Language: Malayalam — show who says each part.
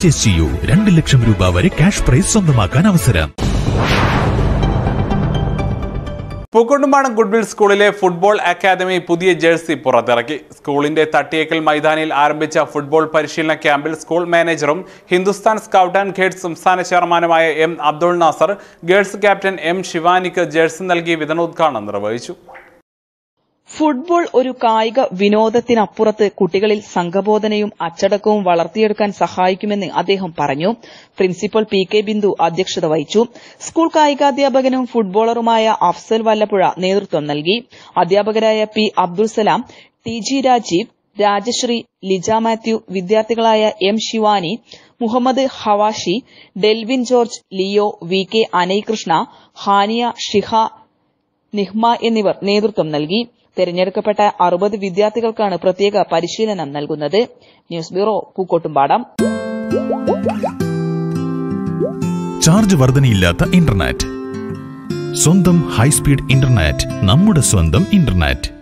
Speaker 1: പർച്ചേസ് ചെയ്യൂ രണ്ട് ലക്ഷം രൂപ വരെ ക്യാഷ് പ്രൈസ് സ്വന്തമാക്കാൻ അവസരം
Speaker 2: പൂക്കോട്ടുംപാടം ഗുഡ്വിൽ സ്കൂളിലെ ഫുട്ബോൾ അക്കാദമി പുതിയ ജേഴ്സി പുറത്തിറക്കി സ്കൂളിന്റെ തട്ടിയേക്കൽ മൈതാനിയിൽ ആരംഭിച്ച ഫുട്ബോൾ പരിശീലന ക്യാമ്പിൽ സ്കൂൾ മാനേജറും ഹിന്ദുസ്ഥാൻ സ്കൗട്ട് ആൻഡ് ഗൈഡ്സ് സംസ്ഥാന ചെയർമാനുമായ എം അബ്ദുൾ നാസർ ഗേൾസ് ക്യാപ്റ്റൻ എം ശിവാനിക്ക് ജേഴ്സി നൽകി വിതരണോദ്ഘാടനം നിർവഹിച്ചു
Speaker 3: ഫുട്ബോൾ ഒരു കായിക വിനോദത്തിനപ്പുറത്ത് കുട്ടികളിൽ സംഘബോധനയും അച്ചടക്കവും വളർത്തിയെടുക്കാൻ സഹായിക്കുമെന്ന് അദ്ദേഹം പറഞ്ഞു പ്രിൻസിപ്പൽ പി കെ ബിന്ദു അധ്യക്ഷത വഹിച്ചു സ്കൂൾ കായികാധ്യാപകനും ഫുട്ബോളറുമായ അഫ്സൽ വല്ലപ്പുഴ നേതൃത്വം നൽകി അധ്യാപകരായ പി അബ്ദുൾ സലാം ടി ജി രാജീവ് രാജശ്രീ ലിജ മാത്യു വിദ്യാർത്ഥികളായ എം ശിവാനി മുഹമ്മദ് ഹവാഷി ഡെൽവിൻ ജോർജ് ലിയോ വി കെ അനയ്കൃഷ്ണ ഹാനിയ ഷിഹ നിഹ്മ എന്നിവർ നേതൃത്വം നൽകി തെരഞ്ഞെടുക്കപ്പെട്ട അറുപത് വിദ്യാർത്ഥികൾക്കാണ് പ്രത്യേക പരിശീലനം നൽകുന്നത് ന്യൂസ് ബ്യൂറോ പൂക്കോട്ടുംപാടം
Speaker 1: ചാർജ് വർധനയില്ലാത്ത ഇന്റർനെറ്റ് സ്വന്തം ഹൈസ്പീഡ് ഇന്റർനെറ്റ് നമ്മുടെ സ്വന്തം ഇന്റർനെറ്റ്